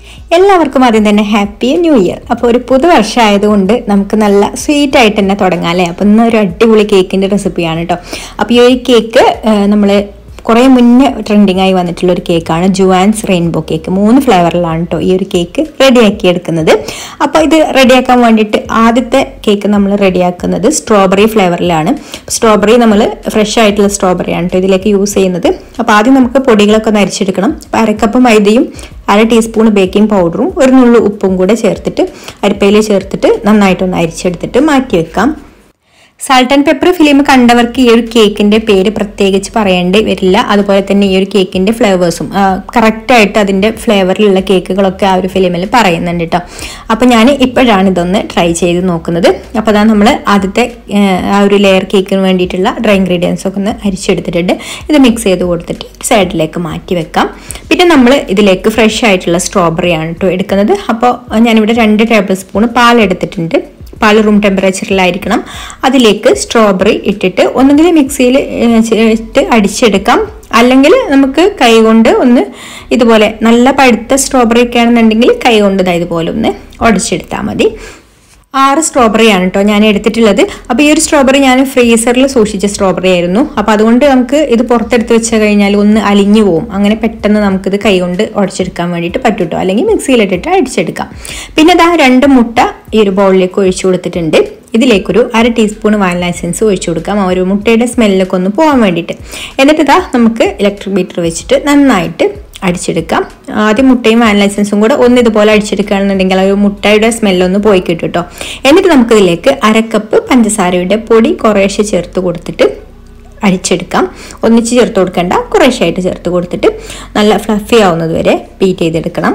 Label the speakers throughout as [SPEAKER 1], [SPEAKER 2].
[SPEAKER 1] എല്ലാവർക്കും ആദ്യം തന്നെ ഹാപ്പി ന്യൂ ഇയർ അപ്പോൾ ഒരു പുതുവർഷം ആയതുകൊണ്ട് നമുക്ക് നല്ല സ്വീറ്റ് ആയിട്ട് തന്നെ തുടങ്ങാം അല്ലേ അപ്പോൾ ഇന്ന് ഒരു അടിപൊളി കേക്കിൻ്റെ റെസിപ്പിയാണ് കേട്ടോ അപ്പോൾ ഈ ഒരു കേക്ക് നമ്മൾ കുറേ മുന്നേ ട്രെൻഡിങ് ആയി വന്നിട്ടുള്ള ഒരു കേക്കാണ് ജുവാൻസ് റെയിൻബോ കേക്ക് മൂന്ന് ഫ്ലേവറിലാണ് കേട്ടോ ഈ ഒരു കേക്ക് റെഡിയാക്കി എടുക്കുന്നത് അപ്പോൾ ഇത് റെഡിയാക്കാൻ വേണ്ടിയിട്ട് ആദ്യത്തെ കേക്ക് നമ്മൾ റെഡിയാക്കുന്നത് സ്ട്രോബെറി ഫ്ലേവറിലാണ് സ്ട്രോബെറി നമ്മൾ ഫ്രഷ് ആയിട്ടുള്ള സ്ട്രോബെറി ആണ് കേട്ടോ ഇതിലേക്ക് യൂസ് ചെയ്യുന്നത് അപ്പോൾ ആദ്യം നമുക്ക് പൊടികളൊക്കെ ഒന്ന് അരിച്ചെടുക്കണം അപ്പോൾ അരക്കപ്പ് മൈദയും അര ടീസ്പൂൺ ബേക്കിംഗ് പൗഡറും ഒരു നുള്ളു ഉപ്പും കൂടെ ചേർത്തിട്ട് അരിപ്പയിൽ ചേർത്തിട്ട് നന്നായിട്ടൊന്ന് അരിച്ചെടുത്തിട്ട് മാറ്റി വെക്കാം സാൾട്ട് ആൻഡ് പെപ്പർ ഫിലിം കണ്ടവർക്ക് ഈ ഒരു കേക്കിന്റെ പേര് പ്രത്യേകിച്ച് പറയേണ്ടി വരില്ല അതുപോലെ തന്നെ ഈ ഒരു കേക്കിന്റെ ഫ്ലേവേഴ്സും കറക്റ്റായിട്ട് അതിന്റെ ഫ്ലേവറിലുള്ള കേക്കുകളൊക്കെ ആ ഒരു ഫിലിമിൽ പറയുന്നുണ്ട് കേട്ടോ അപ്പം ഞാൻ ഇപ്പോഴാണ് ഇതൊന്ന് ട്രൈ ചെയ്ത് നോക്കുന്നത് അപ്പോൾ അതാ നമ്മൾ ആദ്യത്തെ ആ ഒരു ലെയർ കേക്കിന് വേണ്ടിയിട്ടുള്ള ഡ്രൈ ഇൻഗ്രീഡിയൻസ് ഒക്കെ ഒന്ന് അരിച്ചെടുത്തിട്ടുണ്ട് ഇത് മിക്സ് ചെയ്ത് കൊടുത്തിട്ട് സൈഡിലേക്ക് മാറ്റി വെക്കാം പിന്നെ നമ്മൾ ഇതിലേക്ക് ഫ്രഷ് ആയിട്ടുള്ള സ്ട്രോബെറി ആണ് കേട്ടോ എടുക്കുന്നത് അപ്പോൾ ഞാനിവിടെ രണ്ട് ടേബിൾ സ്പൂൺ പാൽ എടുത്തിട്ടുണ്ട് പാൽ റൂം ടെമ്പറേച്ചറിലായിരിക്കണം അതിലേക്ക് സ്ട്രോബെറി ഇട്ടിട്ട് ഒന്നുകിൽ മിക്സിയിൽ ഇട്ട് അടിച്ചെടുക്കാം അല്ലെങ്കിൽ നമുക്ക് കൈകൊണ്ട് ഒന്ന് ഇതുപോലെ നല്ല പഴുത്ത സ്ട്രോബെറി ഒക്കെ ആണെന്നുണ്ടെങ്കിൽ കൈ കൊണ്ട് ഇതുപോലെ ഒന്ന് ഉടച്ചെടുത്താൽ മതി ആറ് സ്ട്രോബെറി ആണ് കേട്ടോ ഞാൻ എടുത്തിട്ടുള്ളത് അപ്പോൾ ഈ ഒരു സ്ട്രോബെറി ഞാൻ ഫ്രീസറിൽ സൂക്ഷിച്ച സ്ട്രോബെറി ആയിരുന്നു അപ്പോൾ അതുകൊണ്ട് നമുക്ക് ഇത് പുറത്തെടുത്ത് വെച്ച് കഴിഞ്ഞാൽ ഒന്ന് അലിഞ്ഞു പോകും അങ്ങനെ പെട്ടെന്ന് നമുക്കിത് കൈകൊണ്ട് ഉടച്ചെടുക്കാൻ വേണ്ടിയിട്ട് പറ്റും കേട്ടോ അല്ലെങ്കിൽ മിക്സിയിലിട്ടിട്ട് അടിച്ചെടുക്കാം പിന്നെ ഇതാ രണ്ട് മുട്ട ഈ ഒരു ബൗളിലേക്ക് ഒഴിച്ചു കൊടുത്തിട്ടുണ്ട് ഇതിലേക്കൊരു അര ടീസ്പൂൺ വാനില എസൻസ് ഒഴിച്ചു കൊടുക്കാം ആ ഒരു മുട്ടയുടെ സ്മെല്ലൊക്കെ ഒന്ന് പോകാൻ വേണ്ടിയിട്ട് എന്നിട്ട് ഇതാ നമുക്ക് ഇലക്ട്രിക് ബീറ്റർ വെച്ചിട്ട് നന്നായിട്ട് അടിച്ചെടുക്കാം ആദ്യം മുട്ടയും വാനില എസൻസും കൂടെ ഒന്ന് ഇതുപോലെ അടിച്ചെടുക്കുകയാണെന്നുണ്ടെങ്കിൽ ആ ഒരു മുട്ടയുടെ സ്മെല്ലൊന്ന് പോയി കിട്ടും കേട്ടോ എന്നിട്ട് നമുക്കിതിലേക്ക് അരക്കപ്പ് പഞ്ചസാരയുടെ പൊടി കുറേശ്ശെ ചേർത്ത് കൊടുത്തിട്ട് അടിച്ചെടുക്കാം ഒന്നിച്ച് ചേർത്ത് കൊടുക്കേണ്ട കുറേശ്ശായിട്ട് ചേർത്ത് കൊടുത്തിട്ട് നല്ല ഫ്ലഫി ആവുന്നത് വരെ ബീറ്റ് ചെയ്തെടുക്കണം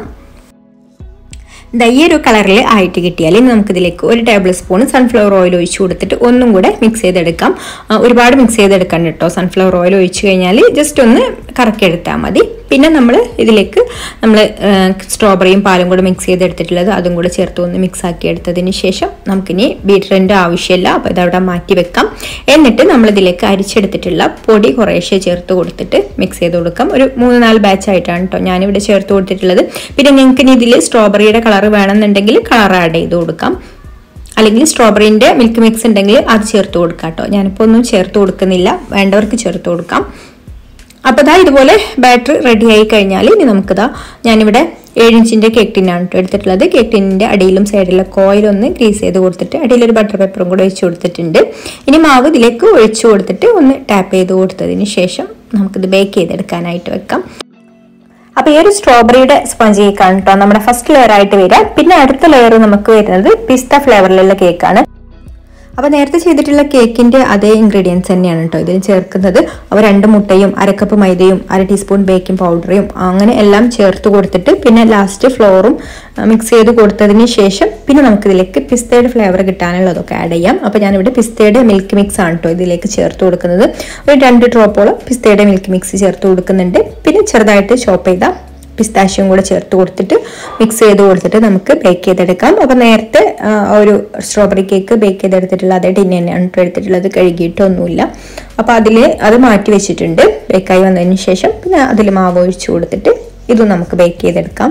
[SPEAKER 1] ഈ ഒരു കളറിൽ ആയിട്ട് കിട്ടിയാൽ ഇനി നമുക്കിതിലേക്ക് ഒരു ടേബിൾ സ്പൂൺ സൺഫ്ലവർ ഓയിൽ ഒഴിച്ച് കൊടുത്തിട്ട് ഒന്നും കൂടെ മിക്സ് ചെയ്തെടുക്കാം ഒരുപാട് മിക്സ് ചെയ്തെടുക്കണ്ട കേട്ടോ സൺഫ്ലവർ ഓയിൽ ഒഴിച്ച് കഴിഞ്ഞാൽ ജസ്റ്റ് ഒന്ന് കറക്കിയെടുത്താൽ മതി പിന്നെ നമ്മൾ ഇതിലേക്ക് നമ്മൾ സ്ട്രോബെറിയും പാലും കൂടെ മിക്സ് ചെയ്തെടുത്തിട്ടുള്ളത് അതും കൂടെ ചേർത്ത് ഒന്ന് മിക്സ് ആക്കി എടുത്തതിന് ശേഷം നമുക്കിനി ബീറ്ററിൻ്റെ ആവശ്യമില്ല അപ്പോൾ ഇതവിടെ മാറ്റി വെക്കാം എന്നിട്ട് നമ്മളിതിലേക്ക് അരിച്ചെടുത്തിട്ടുള്ള പൊടി കുറേശ്ശെ ചേർത്ത് കൊടുത്തിട്ട് മിക്സ് ചെയ്ത് കൊടുക്കാം ഒരു മൂന്ന് നാല് ബാച്ച് ആയിട്ടാണ് കേട്ടോ ഞാനിവിടെ ചേർത്ത് കൊടുത്തിട്ടുള്ളത് പിന്നെ നിങ്ങൾക്ക് ഇനി ഇതിൽ സ്ട്രോബെറിയുടെ കളർ വേണമെന്നുണ്ടെങ്കിൽ കളർ ആഡ് ചെയ്ത് കൊടുക്കാം അല്ലെങ്കിൽ സ്ട്രോബെറിൻ്റെ മിൽക്ക് മിക്സ് ഉണ്ടെങ്കിൽ അത് ചേർത്ത് കൊടുക്കാം കേട്ടോ ഞാനിപ്പോൾ ഒന്നും ചേർത്ത് കൊടുക്കുന്നില്ല വേണ്ടവർക്ക് ചേർത്ത് കൊടുക്കാം അപ്പോൾ ഇതാ ഇതുപോലെ ബാറ്ററി റെഡി ആയി കഴിഞ്ഞാൽ ഇനി നമുക്കിതാ ഞാനിവിടെ ഏഴ് ഇഞ്ചിൻ്റെ കേക്ക് ടിന്നാണ് കേട്ടോ എടുത്തിട്ടുള്ളത് കേക്ക് ടിന്നിൻ്റെ അടിയിലും സൈഡിലൊക്കെ ഓയിൽ ഒന്ന് ഗ്രീസ് ചെയ്ത് കൊടുത്തിട്ട് അടിയിലൊരു ബട്ടർ പേപ്പറും കൂടെ ഒഴിച്ച് കൊടുത്തിട്ടുണ്ട് ഇനി മാവ് ഇതിലേക്ക് ഒഴിച്ചു കൊടുത്തിട്ട് ഒന്ന് ടാപ്പ് ചെയ്ത് കൊടുത്തതിന് ശേഷം നമുക്കിത് ബേക്ക് ചെയ്തെടുക്കാനായിട്ട് വെക്കാം അപ്പോൾ ഈ ഒരു സ്ട്രോബെറിയുടെ സ്പഞ്ച് കേക്കാണ് കേട്ടോ നമ്മുടെ ഫസ്റ്റ് ലെയർ ആയിട്ട് വരിക പിന്നെ അടുത്ത ലെയർ നമുക്ക് വരുന്നത് പിസ്ത ഫ്ലേവറിലുള്ള കേക്കാണ് അപ്പോൾ നേരത്തെ ചെയ്തിട്ടുള്ള കേക്കിന്റെ അതേ ഇൻഗ്രീഡിയൻസ് തന്നെയാണ് കേട്ടോ ഇതിൽ ചേർക്കുന്നത് അപ്പോൾ രണ്ട് മുട്ടയും അരക്കപ്പ് മൈദയും അര ടീസ്പൂൺ ബേക്കിംഗ് പൗഡറും അങ്ങനെ എല്ലാം ചേർത്ത് കൊടുത്തിട്ട് പിന്നെ ലാസ്റ്റ് ഫ്ലോറും മിക്സ് ചെയ്ത് കൊടുത്തതിന് ശേഷം പിന്നെ നമുക്കിതിലേക്ക് പിസ്തയുടെ ഫ്ലേവർ കിട്ടാനുള്ളതൊക്കെ ആഡ് ചെയ്യാം അപ്പോൾ ഞാനിവിടെ പിസ്തയുടെ മിൽക്ക് മിക്സ് ആണ് കേട്ടോ ഇതിലേക്ക് ചേർത്ത് കൊടുക്കുന്നത് ഒരു രണ്ട് ഡ്രോപ്പോളം പിസ്തയുടെ മിൽക്ക് മിക്സ് ചേർത്ത് കൊടുക്കുന്നുണ്ട് പിന്നെ ചെറുതായിട്ട് ചോപ്പ് ചെയ്ത പിസ്താഷ്യം കൂടെ ചേർത്ത് കൊടുത്തിട്ട് മിക്സ് ചെയ്ത് കൊടുത്തിട്ട് നമുക്ക് ബേക്ക് ചെയ്തെടുക്കാം അപ്പോൾ നേരത്തെ ഒരു സ്ട്രോബെറി കേക്ക് ബേക്ക് ചെയ്തെടുത്തിട്ടുള്ള അതേ ടിന്ന് തന്നെയാണ് എടുത്തിട്ടുള്ളത് കഴുകിയിട്ടൊന്നുമില്ല അപ്പോൾ അതിൽ അത് മാറ്റി വെച്ചിട്ടുണ്ട് ബേക്കായി വന്നതിന് ശേഷം പിന്നെ അതിൽ മാവ് ഒഴിച്ചു കൊടുത്തിട്ട് ഇതും നമുക്ക് ബേക്ക് ചെയ്തെടുക്കാം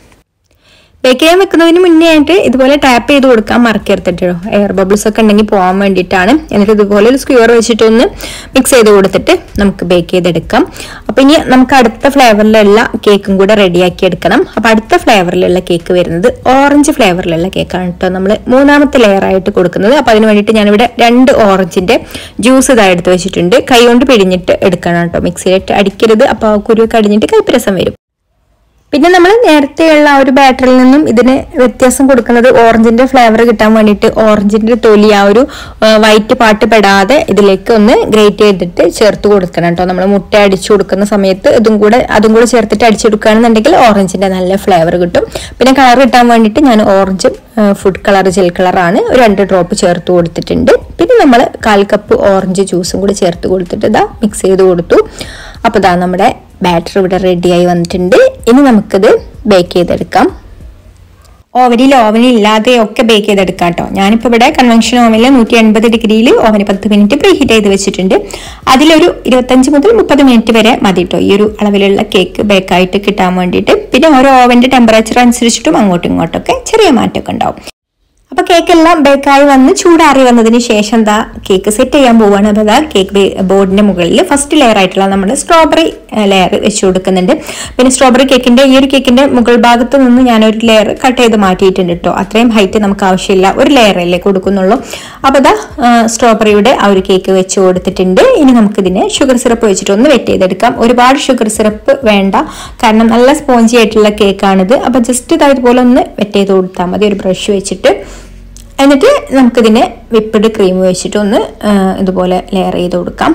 [SPEAKER 1] ബേക്ക് ചെയ്യാൻ വെക്കുന്നതിന് മുന്നേ ആയിട്ട് ഇതുപോലെ ടാപ്പ് ചെയ്ത് കൊടുക്കാൻ മറക്കരുത്തിട്ടോ എയർ ബബിൾസ് ഒക്കെ ഉണ്ടെങ്കിൽ പോകാൻ വേണ്ടിയിട്ടാണ് എന്നിട്ട് ഇതുപോലെ ഒരു സ്ക്യൂർ വെച്ചിട്ടൊന്ന് മിക്സ് ചെയ്ത് കൊടുത്തിട്ട് നമുക്ക് ബേക്ക് ചെയ്തെടുക്കാം അപ്പം ഇനി നമുക്ക് അടുത്ത ഫ്ലേവറിലുള്ള കേക്കും കൂടെ റെഡിയാക്കി എടുക്കണം അപ്പം അടുത്ത ഫ്ലേവറിലുള്ള കേക്ക് വരുന്നത് ഓറഞ്ച് ഫ്ലേവറിലുള്ള കേക്കാണ് കേട്ടോ നമ്മൾ മൂന്നാമത്തെ ലെയർ ആയിട്ട് കൊടുക്കുന്നത് അപ്പം അതിന് വേണ്ടിയിട്ട് ഞാനിവിടെ രണ്ട് ഓറഞ്ചിന്റെ ജ്യൂസ് ഇതാ എടുത്ത് വെച്ചിട്ടുണ്ട് കൈ കൊണ്ട് പിഴിഞ്ഞിട്ട് എടുക്കണം കേട്ടോ മിക്സിയിലിട്ട് അടിക്കരുത് അപ്പോൾ കുരു കടിഞ്ഞിട്ട് കൈപ്പരസം വരും പിന്നെ നമ്മൾ നേരത്തെയുള്ള ആ ഒരു ബാറ്ററിൽ നിന്നും ഇതിന് വ്യത്യാസം കൊടുക്കുന്നത് ഓറഞ്ചിന്റെ ഫ്ലേവർ കിട്ടാൻ വേണ്ടിയിട്ട് ഓറഞ്ചിന്റെ തൊലി ആ ഒരു വൈറ്റ് പാട്ട് പെടാതെ ഇതിലേക്ക് ഒന്ന് ഗ്രേറ്റ് ചെയ്തിട്ട് ചേർത്ത് കൊടുക്കണം കേട്ടോ നമ്മൾ മുട്ട അടിച്ചു കൊടുക്കുന്ന സമയത്ത് ഇതും കൂടെ അതും കൂടെ ചേർത്തിട്ട് അടിച്ചെടുക്കുകയാണെന്നുണ്ടെങ്കിൽ ഓറഞ്ചിന്റെ നല്ല ഫ്ലേവർ കിട്ടും പിന്നെ കളർ കിട്ടാൻ വേണ്ടിയിട്ട് ഞാൻ ഓറഞ്ച് ഫുഡ് കളർ ജെൽ കളറാണ് ഒരു രണ്ട് ഡ്രോപ്പ് ചേർത്ത് കൊടുത്തിട്ടുണ്ട് പിന്നെ നമ്മൾ കാൽ കപ്പ് ഓറഞ്ച് ജ്യൂസും കൂടി ചേർത്ത് കൊടുത്തിട്ട് ഇതാ മിക്സ് ചെയ്ത് കൊടുത്തു അപ്പോൾ ഇതാ നമ്മുടെ ബാറ്റർ ഇവിടെ റെഡിയായി വന്നിട്ടുണ്ട് ഇനി നമുക്കിത് ബേക്ക് ചെയ്തെടുക്കാം ഓവനിൽ ഓവനിൽ ഇല്ലാതെ ഒക്കെ ബേക്ക് ചെയ്തെടുക്കാം കേട്ടോ ഞാനിപ്പോൾ ഇവിടെ കൺവെൻഷൻ ഓവനിൽ നൂറ്റി എൺപത് ഡിഗ്രിയിൽ ഓവന് പത്ത് മിനിറ്റ് പ്രീ ഹീറ്റ് ചെയ്ത് വെച്ചിട്ടുണ്ട് അതിലൊരു ഇരുപത്തഞ്ച് മുതൽ മുപ്പത് മിനിറ്റ് വരെ മതി കേട്ടോ ഈ ഒരു അളവിലുള്ള കേക്ക് ബേക്കായിട്ട് കിട്ടാൻ വേണ്ടിയിട്ട് പിന്നെ ഓരോ ഓവൻ്റെ ടെമ്പറേച്ചർ അനുസരിച്ചിട്ടും അങ്ങോട്ടും ഇങ്ങോട്ടൊക്കെ ചെറിയ മാറ്റമൊക്കെ ഉണ്ടാവും അപ്പൊ കേക്ക് എല്ലാം ബേക്കായി വന്ന് ചൂടാറി വന്നതിന് ശേഷം ദാ കേക്ക് സെറ്റ് ചെയ്യാൻ പോവുകയാണ് അപ്പൊ ദാ കേക്ക് ബോർഡിന്റെ മുകളിൽ ഫസ്റ്റ് ലെയർ ആയിട്ടുള്ള നമ്മൾ സ്ട്രോബെറി ലെയർ വെച്ച് കൊടുക്കുന്നുണ്ട് പിന്നെ സ്ട്രോബെറി കേക്കിന്റെ ഈ ഒരു കേക്കിന്റെ മുകൾ ഭാഗത്ത് നിന്ന് ഞാൻ ഒരു ലെയർ കട്ട് ചെയ്ത് മാറ്റിയിട്ടുണ്ട് കേട്ടോ അത്രയും ഹൈറ്റ് നമുക്ക് ആവശ്യമില്ല ഒരു ലെയർ അല്ലേ കൊടുക്കുന്നുള്ളൂ അപ്പൊ ദാ സ്ട്രോബെറിയുടെ ആ ഒരു കേക്ക് വെച്ച് കൊടുത്തിട്ടുണ്ട് ഇനി നമുക്കിതിനെ ഷുഗർ സിറപ്പ് വെച്ചിട്ട് ഒന്ന് വെറ്റ് ചെയ്തെടുക്കാം ഒരുപാട് ഷുഗർ സിറപ്പ് വേണ്ട കാരണം നല്ല സ്പോഞ്ചി ആയിട്ടുള്ള കേക്കാണിത് അപ്പൊ ജസ്റ്റ് ഇതുപോലെ ഒന്ന് വെറ്റ് ചെയ്ത് കൊടുത്താൽ മതി ഒരു ബ്രഷ് വെച്ചിട്ട് എന്നിട്ട് നമുക്കിതിനെ വിപ്പിഡ് ക്രീം വെച്ചിട്ട് ഒന്ന് ആ, ഇതുപോലെ ലെയർ ചെയ്ത് കൊടുക്കാം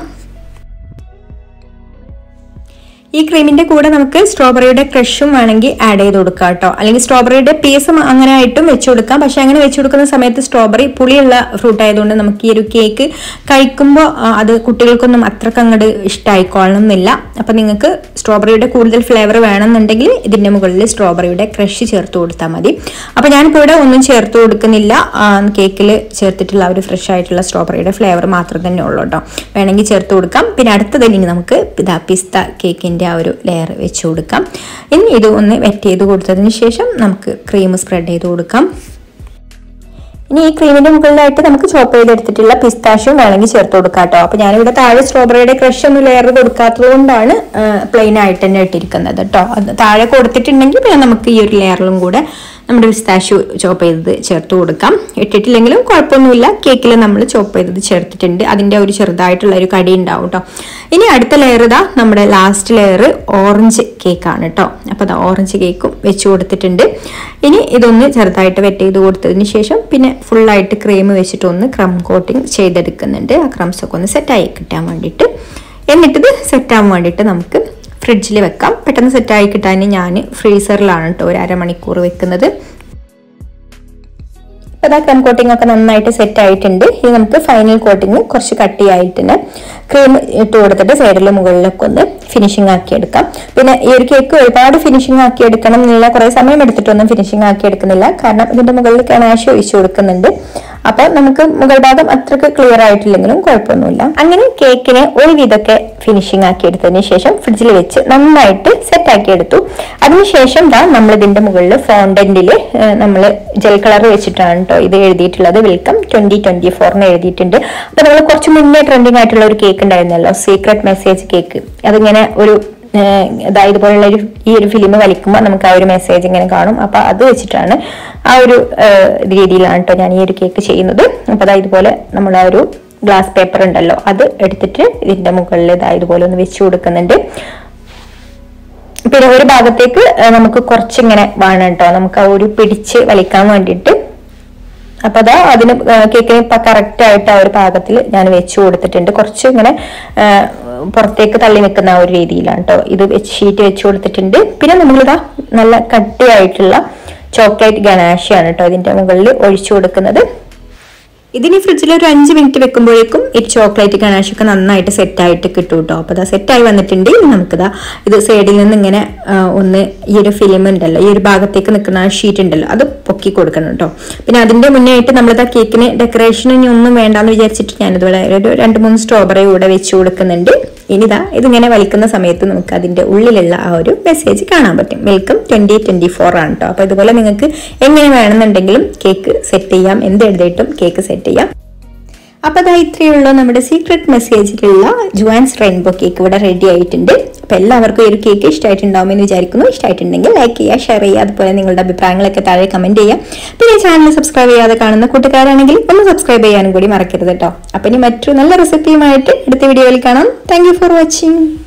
[SPEAKER 1] ഈ ക്രീമിന്റെ കൂടെ നമുക്ക് സ്ട്രോബെറിയുടെ ക്രഷും വേണമെങ്കിൽ ആഡ് ചെയ്ത് കൊടുക്കാം കേട്ടോ അല്ലെങ്കിൽ സ്ട്രോബെറിയുടെ പീസും അങ്ങനെ ആയിട്ടും വെച്ച് കൊടുക്കാം പക്ഷെ അങ്ങനെ വെച്ച് കൊടുക്കുന്ന സമയത്ത് സ്ട്രോബെറി പുളിയുള്ള ഫ്രൂട്ട് ആയതുകൊണ്ട് നമുക്ക് ഈ ഒരു കേക്ക് കഴിക്കുമ്പോൾ അത് കുട്ടികൾക്കൊന്നും അത്രക്ക് അങ്ങോട്ട് ഇഷ്ടമായിക്കോളണം എന്നില്ല അപ്പം നിങ്ങൾക്ക് സ്ട്രോബെറിയുടെ കൂടുതൽ ഫ്ലേവർ വേണമെന്നുണ്ടെങ്കിൽ ഇതിന്റെ മുകളിൽ സ്ട്രോബെറിയുടെ ക്രഷ് ചേർത്ത് കൊടുത്താൽ മതി അപ്പം ഞാനിപ്പോൾ ഇവിടെ ഒന്നും ചേർത്ത് കൊടുക്കുന്നില്ല കേക്കിൽ ചേർത്തിട്ടുള്ള ആ ഒരു ഫ്രഷ് ആയിട്ടുള്ള സ്ട്രോബെറിയുടെ ഫ്ലേവർ മാത്രം തന്നെ ഉള്ളൂ കേട്ടോ വേണമെങ്കിൽ ചേർത്ത് കൊടുക്കാം പിന്നെ അടുത്തത് ഇനി നമുക്ക് ഇതാ പിസ്ത കേക്കിന്റെ ആ ഒരു ലെയർ വെച്ച് കൊടുക്കാം ഇനി ഇത് ഒന്ന് വെറ്റ് ചെയ്ത് കൊടുത്തതിന് ശേഷം നമുക്ക് ക്രീം സ്പ്രെഡ് ചെയ്ത് കൊടുക്കാം ഇനി ഈ ക്രീമിന്റെ മുകളിലായിട്ട് നമുക്ക് ചോപ്പ് ചെയ്തെടുത്തിട്ടുള്ള പിസ്താഷ്യം വേണമെങ്കിൽ ചേർത്ത് കൊടുക്കാം കേട്ടോ അപ്പൊ ഞാനിവിടെ താഴെ സ്ട്രോബെറിയുടെ ക്രഷ് ഒന്നും ലെയർ കൊടുക്കാത്തത് കൊണ്ടാണ് പ്ലെയിൻ ആയിട്ട് തന്നെ ഇട്ടിരിക്കുന്നത് കേട്ടോ അത് താഴെ കൊടുത്തിട്ടുണ്ടെങ്കിൽ പിന്നെ നമുക്ക് ഈ ഒരു ലെയറിലും കൂടെ നമ്മുടെ പിസ്താഷ്യു ചോപ്പ് ചെയ്തത് ചേർത്ത് കൊടുക്കാം ഇട്ടിട്ടില്ലെങ്കിലും കുഴപ്പമൊന്നുമില്ല കേക്കിൽ നമ്മൾ ചോപ്പ് ചെയ്തത് ചേർത്തിട്ടുണ്ട് അതിന്റെ ഒരു ചെറുതായിട്ടുള്ള ഒരു കടി ഉണ്ടാവും കേട്ടോ ഇനി അടുത്ത ലെയർ ഇതാ നമ്മുടെ ലാസ്റ്റ് ലെയർ ഓറഞ്ച് കേക്കാണ് കേട്ടോ അപ്പോൾ അത് ഓറഞ്ച് കേക്കും വെച്ച് കൊടുത്തിട്ടുണ്ട് ഇനി ഇതൊന്ന് ചെറുതായിട്ട് വെറ്റ് ചെയ്ത് കൊടുത്തതിന് ശേഷം പിന്നെ ഫുള്ളായിട്ട് ക്രീം വെച്ചിട്ട് ഒന്ന് ക്രം കോട്ടിങ് ചെയ്തെടുക്കുന്നുണ്ട് ആ ക്രംസ് ഒക്കെ ഒന്ന് സെറ്റായി കിട്ടാൻ വേണ്ടിയിട്ട് എന്നിട്ടിത് സെറ്റാകാൻ വേണ്ടിയിട്ട് നമുക്ക് ഫ്രിഡ്ജിൽ വെക്കാം പെട്ടെന്ന് സെറ്റായി കിട്ടാൻ ഞാൻ ഫ്രീസറിലാണ് കേട്ടോ ഒരു അരമണിക്കൂർ വെക്കുന്നത് അപ്പോൾ അതാ ക്രം കോട്ടിംഗ് ഒക്കെ നന്നായിട്ട് സെറ്റ് ആയിട്ടുണ്ട് ഇനി നമുക്ക് ഫൈനൽ കോട്ടിങ് കുറച്ച് കട്ടിയായിട്ട് ക്രീം ഇട്ട് കൊടുത്തിട്ട് സൈഡിൽ മുകളിലൊക്കെ ഒന്ന് ഫിനിഷിംഗ് ആക്കി എടുക്കാം പിന്നെ ഈ ഒരു കേക്ക് ഒരുപാട് ഫിനിഷിംഗ് ആക്കി എടുക്കണം എന്നുള്ള കുറേ സമയം എടുത്തിട്ടൊന്നും ഫിനിഷിംഗ് ആക്കി എടുക്കുന്നില്ല കാരണം ഇതിന്റെ മുകളിൽ കണാശ ഒഴിച്ചു കൊടുക്കുന്നുണ്ട് അപ്പോൾ നമുക്ക് മുകൾ ഭാഗം അത്രക്ക് ക്ലിയർ ആയിട്ടില്ലെങ്കിലും കുഴപ്പമൊന്നുമില്ല അങ്ങനെ കേക്കിനെ ഒരു വിധമൊക്കെ ഫിനിഷിംഗ് ആക്കി എടുത്തതിന് ശേഷം ഫ്രിഡ്ജിൽ വെച്ച് നന്നായിട്ട് സെറ്റ് ആക്കി എടുത്തു അതിനുശേഷം ദാ നമ്മൾ ഇതിന്റെ മുകളിൽ ഫോണ്ടന്റിൽ നമ്മൾ ജെൽ കളർ വെച്ചിട്ടാണ് കേട്ടോ ഇത് എഴുതിയിട്ടുള്ളത് വെൽക്കം ട്വന്റി ട്വന്റി ഫോറിന് എഴുതിയിട്ടുണ്ട് അപ്പൊ നമ്മൾ കുറച്ച് മുന്നേ ട്രെൻഡിങ് ആയിട്ടുള്ള ഒരു കേക്ക് ഉണ്ടായിരുന്നല്ലോ സീക്രട്ട് മെസ്സേജ് കേക്ക് അതിങ്ങനെ ഒരു ഏഹ് ഇതാ ഇതുപോലുള്ള ഒരു ഈ ഒരു ഫിലിം വലിക്കുമ്പോൾ നമുക്ക് ആ ഒരു മെസ്സേജ് ഇങ്ങനെ കാണും അപ്പൊ അത് വെച്ചിട്ടാണ് ആ ഒരു ഏഹ് രീതിയിലാണ് കേട്ടോ ഞാൻ ഈ ഒരു കേക്ക് ചെയ്യുന്നത് അപ്പൊ അതാ ഇതുപോലെ നമ്മൾ ആ ഒരു ഗ്ലാസ് പേപ്പർ ഉണ്ടല്ലോ അത് എടുത്തിട്ട് ഇതിന്റെ മുകളിൽ ഇതാ ഇതുപോലെ ഒന്ന് വെച്ച് കൊടുക്കുന്നുണ്ട് പിന്നെ ഒരു ഭാഗത്തേക്ക് ഏഹ് നമുക്ക് കുറച്ചിങ്ങനെ വേണം കേട്ടോ നമുക്ക് ആ ഒരു പിടിച്ച് വലിക്കാൻ വേണ്ടിയിട്ട് അപ്പൊ അതാ അതിന് കേക്കിന് ഇപ്പൊ കറക്റ്റ് ആയിട്ട് ആ ഒരു പാകത്തിൽ ഞാൻ വെച്ച് കൊടുത്തിട്ടുണ്ട് കുറച്ച് ഇങ്ങനെ ആ, പുറത്തേക്ക് തള്ളി നിൽക്കുന്ന ആ ഒരു രീതിയിലാണ് കേട്ടോ ഇത് വെച്ച് ഷീറ്റ് വെച്ച് കൊടുത്തിട്ടുണ്ട് പിന്നെ നമ്മളിതാ നല്ല കട്ടിയായിട്ടുള്ള ചോക്ലേറ്റ് ഗണാശയാണ് കേട്ടോ ഇതിന്റെ മുകളിൽ ഒഴിച്ചു കൊടുക്കുന്നത് ഇതിന് ഫ്രിഡ്ജിൽ ഒരു അഞ്ച് മിനിറ്റ് വെക്കുമ്പോഴേക്കും ഈ ചോക്ലേറ്റ് ഗണാഷൊക്കെ നന്നായിട്ട് സെറ്റ് ആയിട്ട് കിട്ടും കേട്ടോ അപ്പോൾ അതാ സെറ്റായി വന്നിട്ടുണ്ട് ഇനി നമുക്കിതാ ഇത് സൈഡിൽ നിന്ന് ഇങ്ങനെ ആ, ഒന്ന് ഈ ഒരു ഫിലിം ഉണ്ടല്ലോ ഈ ഒരു ഭാഗത്തേക്ക് നിൽക്കുന്ന ആ ഷീറ്റ് ഉണ്ടല്ലോ അത് പൊക്കി കൊടുക്കണം കേട്ടോ പിന്നെ അതിന്റെ മുന്നേ ആയിട്ട് നമ്മളിതാ കേക്കിന് ഡെക്കറേഷൻ ഇനി ഒന്നും വേണ്ടാന്ന് വിചാരിച്ചിട്ട് ഞാനിതുപോലെ ഒരു രണ്ട് മൂന്ന് സ്ട്രോബെറി കൂടെ വെച്ച് കൊടുക്കുന്നുണ്ട് ഇനിതാ ഇതിങ്ങനെ വലിക്കുന്ന സമയത്ത് നമുക്ക് അതിന്റെ ഉള്ളിലുള്ള ആ ഒരു മെസ്സേജ് കാണാൻ പറ്റും വെൽക്കം ട്വന്റി ട്വന്റി ഫോർ ആണ് കേട്ടോ അപ്പൊ ഇതുപോലെ നിങ്ങൾക്ക് എങ്ങനെ വേണമെന്നുണ്ടെങ്കിലും കേക്ക് സെറ്റ് ചെയ്യാം എന്ത് എഴുതിയിട്ടും കേക്ക് സെറ്റ് ചെയ്യാം അപ്പൊ അതാ ഇത്രയേ ഉള്ളൂ നമ്മുടെ സീക്രട്ട് മെസ്സേജിലുള്ള ജുവാൻസ് റെയിൻബോ കേക്ക് ഇവിടെ റെഡി ആയിട്ടുണ്ട് അപ്പൊ എല്ലാവർക്കും ഈ ഒരു കേക്ക് ഇഷ്ടമായിട്ടുണ്ടാവും എന്ന് വിചാരിക്കുന്നു ഇഷ്ടമായിട്ടുണ്ടെങ്കിൽ ലൈക്ക് ചെയ്യുക ഷെയർ ചെയ്യുക അതുപോലെ നിങ്ങളുടെ അഭിപ്രായങ്ങളൊക്കെ താഴെ കമന്റ് ചെയ്യുക പിന്നെ ചാനൽ സബ്സ്ക്രൈബ് ചെയ്യാതെ കാണുന്ന കൂട്ടുകാരാണെങ്കിൽ ഒന്ന് സബ്സ്ക്രൈബ് ചെയ്യാനും കൂടി മറക്കരുത് കേട്ടോ അപ്പൊ ഇനി മറ്റൊരു നല്ല റെസിപ്പിയുമായിട്ട് അടുത്ത വീഡിയോയിൽ കാണാം താങ്ക് ഫോർ വാച്ചിങ്